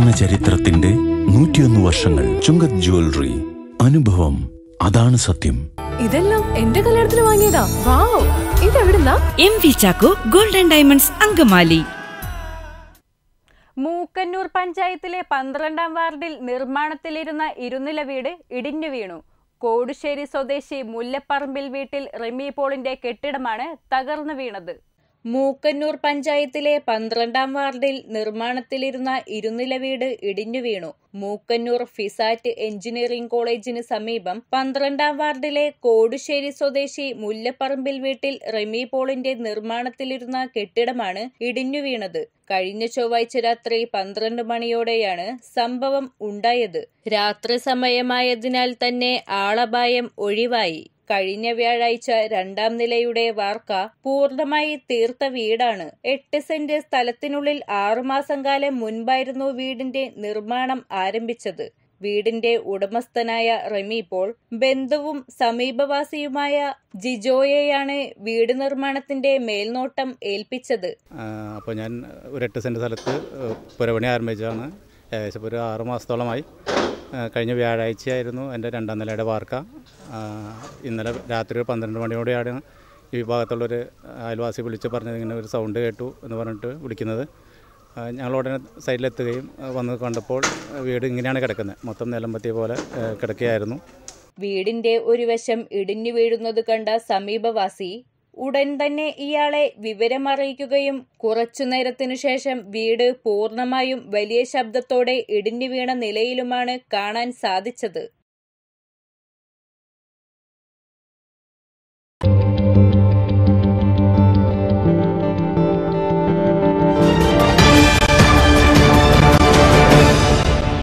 സ്വർണ്ണ ചരിത്രത്തിന്റെ നൂറ്റിയൊന്ന് വർഷങ്ങൾ ചുങ്കത് ജ്വല്ലറി അനുഭവം അതാണ് സത്യം ഇതെല്ലാം എന്റെ കല്യാണത്തിന് വാങ്ങിയതാ വാവ് ഇതെവിടുന്നാ M V Chacko golden diamonds Angamaly Mookkannoor പഞ്ചായത്തിലെ പന്ത്രണ്ടാം വാർഡിൽ നിർമ്മാണത്തിലിരുന്ന ഇരുനില വീട് ഇടിഞ്ഞു വീണു കോടുശ്ശേരി സ്വദേശി മുല്ലപ്പറമ്പിൽ വീട്ടിൽ റെമി പോളിന്റെ കെട്ടിടമാണ് തകർന്നു വീണത് മൂക്കന്നൂർ പഞ്ചായത്തിലെ പന്ത്രണ്ടാം വാർഡിൽ നിർമ്മാണത്തിലിരുന്ന ഇരുനില വീട് ഇടിഞ്ഞു വീണു മൂക്കന്നൂർ ഫിസാറ്റ് എഞ്ചിനീയറിംഗ് കോളേജിന് സമീപം പന്ത്രണ്ടാം വാർഡിലെ കോടുശ്ശേരി സ്വദേശി മുല്ലപ്പറമ്പിൽ വീട്ടിൽ റെമി പോളിന്റെ നിർമ്മാണത്തിലിരുന്ന കെട്ടിടമാണ് ഇടിഞ്ഞു വീണത് കഴിഞ്ഞ ചൊവ്വാഴ്ച രാത്രി പന്ത്രണ്ട് മണിയോടെയാണ് സംഭവം ഉണ്ടായത് രാത്രി സമയമായതിനാൽ തന്നെ ആളപായം ഒഴിവായി കഴിഞ്ഞ വ്യാഴാഴ്ച രണ്ടാം നിലയുടെ വാർക്ക പൂർണ്ണമായി തീർത്ത വീടാണ് എട്ട് സെന്റ് സ്ഥലത്തിനുള്ളിൽ ആറുമാസം കാലം മുൻപായിരുന്നു വീടിന്റെ നിർമ്മാണം ആരംഭിച്ചത് വീടിന്റെ ഉടമസ്ഥനായ റെമി പോൾ ബന്ധുവും സമീപവാസിയുമായ ജിജോയെയാണ് വീട് നിർമ്മാണത്തിന്റെ മേൽനോട്ടം ഏൽപ്പിച്ചത് അപ്പോൾ ഞാൻ ഒരു എട്ട് സെൻറ്റ് സ്ഥലത്ത് ഏഹ്, പുരപണി ആരംഭിച്ചതാണ് ഏകദേശം ഒരു ആറ് മാസത്തോളമായി ഏഹ്, കഴിഞ്ഞ വ്യാഴാഴ്ചയായിരുന്നു എൻ്റെ രണ്ടാം നിലയുടെ വാർക്ക ആഹ്, ഇന്നലെ രാത്രി ഒരു പന്ത്രണ്ട് മണിയോടെയാണ് ഈ ഭാഗത്തുള്ളൊരു അയൽവാസി വിളിച്ച് പറഞ്ഞത് ഇങ്ങനെ ഒരു സൗണ്ട് കേട്ടു എന്ന് പറഞ്ഞിട്ട് വിളിക്കുന്നത് ആഹ്, ഞങ്ങൾ ഉടനെ സൈഡിലെത്തുകയും ആഹ്, വന്ന് കണ്ടപ്പോൾ വീട് ഇങ്ങനെയാണ് കിടക്കുന്നത് മൊത്തം നിലമ്പത്തിയ പോലെ ഏഹ്, കിടക്കുകയായിരുന്നു വീടിന്റെ ഒരു വശം ഇടിഞ്ഞു വീഴുന്നത് കണ്ട സമീപവാസി ഉടൻ തന്നെ ഇയാളെ വിവരമറിയിക്കുകയും കുറച്ചു നേരത്തിനു ശേഷം വീട് പൂർണ്ണമായും വലിയ ശബ്ദത്തോടെ ഇടിഞ്ഞു വീണ നിലയിലുമാണ് കാണാൻ സാധിച്ചത്